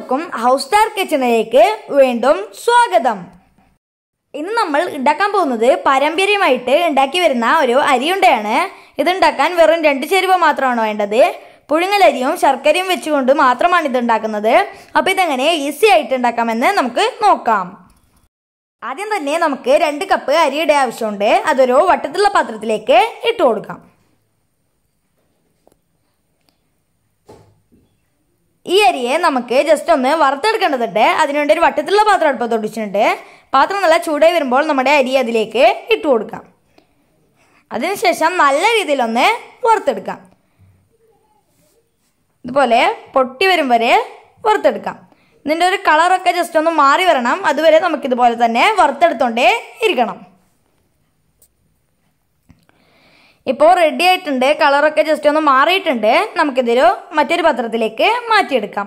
എല്ലാവർക്കും house star കിച്ചണിലേക്ക് വീണ്ടും സ്വാഗതം ഇന്ന് നമ്മൾ ഉണ്ടാക്കാൻ പോകുന്നത് പാരമ്പര്യമായിട്ട് ഉണ്ടാക്കി വരുന്ന ഒരു അരിയുണ്ടയാണ് ഇത് ഉണ്ടാക്കാൻ വെറും രണ്ട് ചേരുവ മാത്രമാണ് വേണ്ടത് പുഴുങ്ങലരിയും ശർക്കരയും വെച്ചുകൊണ്ട് മാത്രമാണ് ഇത് ഉണ്ടാക്കുന്നത് അപ്പോൾ ഇതെങ്ങനെ ഈസി ആയിട്ട് ഉണ്ടാക്കാമെന്ന് നമുക്ക് നോക്കാം ആദ്യം തന്നെ നമുക്ക് രണ്ട് കപ്പ് അരിയുടെ ആവശ്യമുണ്ട് അതൊരു വട്ടത്തിലുള്ള പാത്രത്തിലേക്ക് ഇട്ട് കൊടുക്കാം ഈ അരിയെ നമുക്ക് ജസ്റ്റ് ഒന്ന് വറുത്തെടുക്കേണ്ടതുണ്ട് അതിനുവേണ്ടി ഒരു വട്ടത്തിലുള്ള പാത്രം അടുപ്പത്ത് ഒടിച്ചിട്ടുണ്ട് പാത്രം നല്ല ചൂടായി വരുമ്പോൾ നമ്മുടെ അരി അതിലേക്ക് ഇട്ട് കൊടുക്കാം അതിനുശേഷം നല്ല രീതിയിലൊന്ന് വറുത്തെടുക്കാം ഇതുപോലെ പൊട്ടി വരും വരെ വറുത്തെടുക്കാം ഇതിൻ്റെ ഒരു കളറൊക്കെ ജസ്റ്റ് ഒന്ന് മാറി വരണം അതുവരെ നമുക്കിതുപോലെ തന്നെ വറുത്തെടുത്തോണ്ടേ ഇരിക്കണം ഇപ്പോൾ റെഡി ആയിട്ടുണ്ട് കളറൊക്കെ ജസ്റ്റ് ഒന്ന് മാറിയിട്ടുണ്ട് നമുക്കിതൊരു മറ്റൊരു പാത്രത്തിലേക്ക് മാറ്റിയെടുക്കാം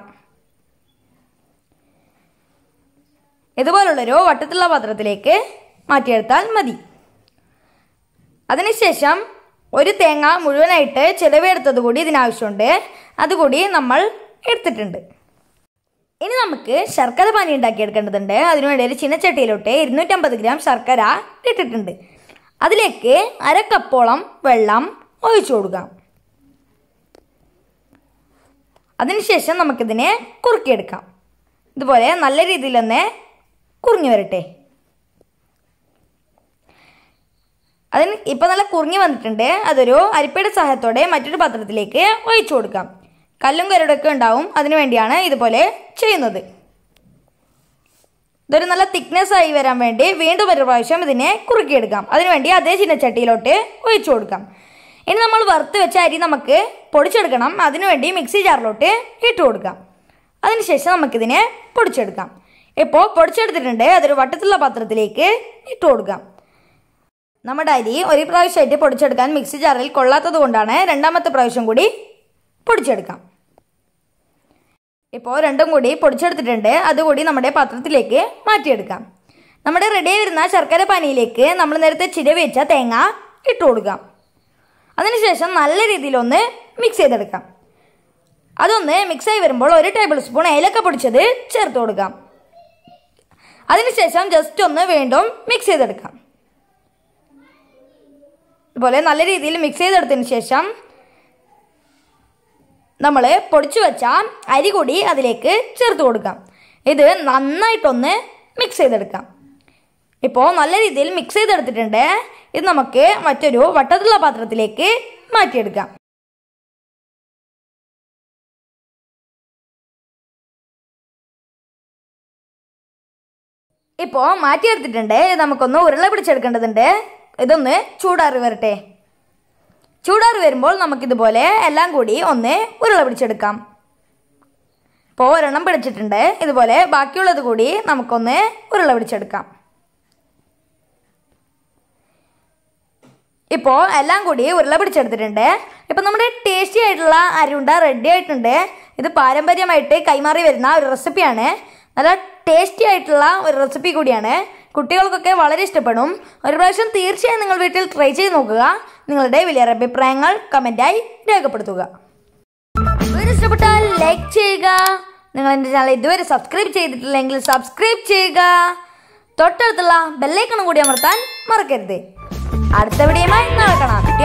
ഇതുപോലുള്ളൊരു വട്ടത്തിലുള്ള പാത്രത്തിലേക്ക് മാറ്റിയെടുത്താൽ മതി അതിനുശേഷം ഒരു തേങ്ങ മുഴുവനായിട്ട് ചിലവെടുത്തത് കൂടി ഇതിനാവശ്യമുണ്ട് അതുകൂടി നമ്മൾ എടുത്തിട്ടുണ്ട് ഇനി നമുക്ക് ശർക്കര പാനി ഉണ്ടാക്കിയെടുക്കേണ്ടതുണ്ട് അതിനുവേണ്ടി ഒരു ചിന്നച്ചട്ടിയിലോട്ട് ഇരുന്നൂറ്റമ്പത് ഗ്രാം ശർക്കര ഇട്ടിട്ടുണ്ട് അതിലേക്ക് അര കപ്പോളം വെള്ളം ഒഴിച്ചു കൊടുക്കാം അതിനുശേഷം നമുക്കിതിനെ കുറുക്കിയെടുക്കാം ഇതുപോലെ നല്ല രീതിയിൽ തന്നെ കുറുങ്ങി വരട്ടെ അതിന് ഇപ്പം നല്ല കുറുങ്ങി വന്നിട്ടുണ്ട് അതൊരു അരിപ്പയുടെ സഹായത്തോടെ മറ്റൊരു പാത്രത്തിലേക്ക് ഒഴിച്ചു കൊടുക്കാം കല്ലും കരടൊക്കെ ഉണ്ടാവും അതിനു വേണ്ടിയാണ് ഇതുപോലെ ചെയ്യുന്നത് ഇതൊരു നല്ല തിക്നെസ് ആയി വരാൻ വേണ്ടി വീണ്ടും ഒരു പ്രാവശ്യം ഇതിനെ കുറുക്കിയെടുക്കാം അതിനുവേണ്ടി അതേ ചിന്നച്ചട്ടിയിലോട്ട് ഒഴിച്ചു കൊടുക്കാം ഇനി നമ്മൾ വറുത്ത് വെച്ച അരി നമുക്ക് പൊടിച്ചെടുക്കണം അതിനുവേണ്ടി മിക്സി ജാറിലോട്ട് ഇട്ട് കൊടുക്കാം അതിനുശേഷം നമുക്കിതിനെ പൊടിച്ചെടുക്കാം ഇപ്പോൾ പൊടിച്ചെടുത്തിട്ടുണ്ട് അതൊരു വട്ടത്തിലുള്ള പാത്രത്തിലേക്ക് ഇട്ട് കൊടുക്കാം നമ്മുടെ അരി ഒരു പ്രാവശ്യമായിട്ട് പൊടിച്ചെടുക്കാൻ മിക്സി ജാറിൽ കൊള്ളാത്തത് കൊണ്ടാണ് രണ്ടാമത്തെ പ്രാവശ്യം കൂടി പൊടിച്ചെടുക്കാം ഇപ്പോൾ രണ്ടും കൂടി പൊടിച്ചെടുത്തിട്ടുണ്ട് അതുകൂടി നമ്മുടെ പാത്രത്തിലേക്ക് മാറ്റിയെടുക്കാം നമ്മുടെ റെഡി വരുന്ന ശർക്കര പാനിയിലേക്ക് നമ്മൾ നേരത്തെ ചിരവി വെച്ച തേങ്ങ ഇട്ട് കൊടുക്കാം അതിനുശേഷം നല്ല രീതിയിലൊന്ന് മിക്സ് ചെയ്തെടുക്കാം അതൊന്ന് മിക്സായി വരുമ്പോൾ ഒരു ടേബിൾ സ്പൂൺ ഏലക്ക പൊടിച്ചത് ചേർത്ത് കൊടുക്കാം അതിനുശേഷം ജസ്റ്റ് ഒന്ന് വീണ്ടും മിക്സ് ചെയ്തെടുക്കാം ഇതുപോലെ നല്ല രീതിയിൽ മിക്സ് ചെയ്തെടുത്തതിന് ശേഷം നമ്മൾ പൊടിച്ചു വെച്ച അരി കൂടി അതിലേക്ക് ചേർത്ത് കൊടുക്കാം ഇത് നന്നായിട്ടൊന്ന് മിക്സ് ചെയ്തെടുക്കാം ഇപ്പോൾ നല്ല രീതിയിൽ മിക്സ് ചെയ്തെടുത്തിട്ടുണ്ട് ഇത് നമുക്ക് മറ്റൊരു വട്ടത്തിലുള്ള പാത്രത്തിലേക്ക് മാറ്റിയെടുക്കാം ഇപ്പോൾ മാറ്റിയെടുത്തിട്ടുണ്ട് ഇത് നമുക്കൊന്ന് ഉരുള പിടിച്ചെടുക്കേണ്ടതുണ്ട് ഇതൊന്ന് ചൂടാറി വരട്ടെ ചൂടാറി വരുമ്പോൾ നമുക്കിതുപോലെ എല്ലാം കൂടി ഒന്ന് ഉരുള പിടിച്ചെടുക്കാം ഇപ്പോൾ ഒരെണ്ണം പിടിച്ചിട്ടുണ്ട് ഇതുപോലെ ബാക്കിയുള്ളത് കൂടി നമുക്കൊന്ന് ഉരുള പിടിച്ചെടുക്കാം ഇപ്പോൾ എല്ലാം കൂടി ഉരുള പിടിച്ചെടുത്തിട്ടുണ്ട് ഇപ്പം നമ്മുടെ ടേസ്റ്റി ആയിട്ടുള്ള അരുണ്ട റെഡി ആയിട്ടുണ്ട് ഇത് പാരമ്പര്യമായിട്ട് കൈമാറി വരുന്ന ഒരു റെസിപ്പിയാണ് നല്ല ടേസ്റ്റി ആയിട്ടുള്ള ഒരു റെസിപ്പി കൂടിയാണ് കുട്ടികൾക്കൊക്കെ വളരെ ഇഷ്ടപ്പെടും ഒരു പ്രാവശ്യം തീർച്ചയായും നിങ്ങൾ വീട്ടിൽ ട്രൈ ചെയ്ത് നോക്കുക നിങ്ങളുടെ വലിയ അഭിപ്രായങ്ങൾ കമൻറ്റായി രേഖപ്പെടുത്തുക വീഡിയോ ഇഷ്ടപ്പെട്ടാൽ ലൈക്ക് ചെയ്യുക നിങ്ങൾ എൻ്റെ ചാനൽ ഇതുവരെ സബ്സ്ക്രൈബ് ചെയ്തിട്ടില്ലെങ്കിൽ സബ്സ്ക്രൈബ് ചെയ്യുക തൊട്ടടുത്തുള്ള ബെല്ലൈക്കണും കൂടി അമർത്താൻ മറക്കരുത് അടുത്ത വീഡിയോയുമായി നാളെ കാണാം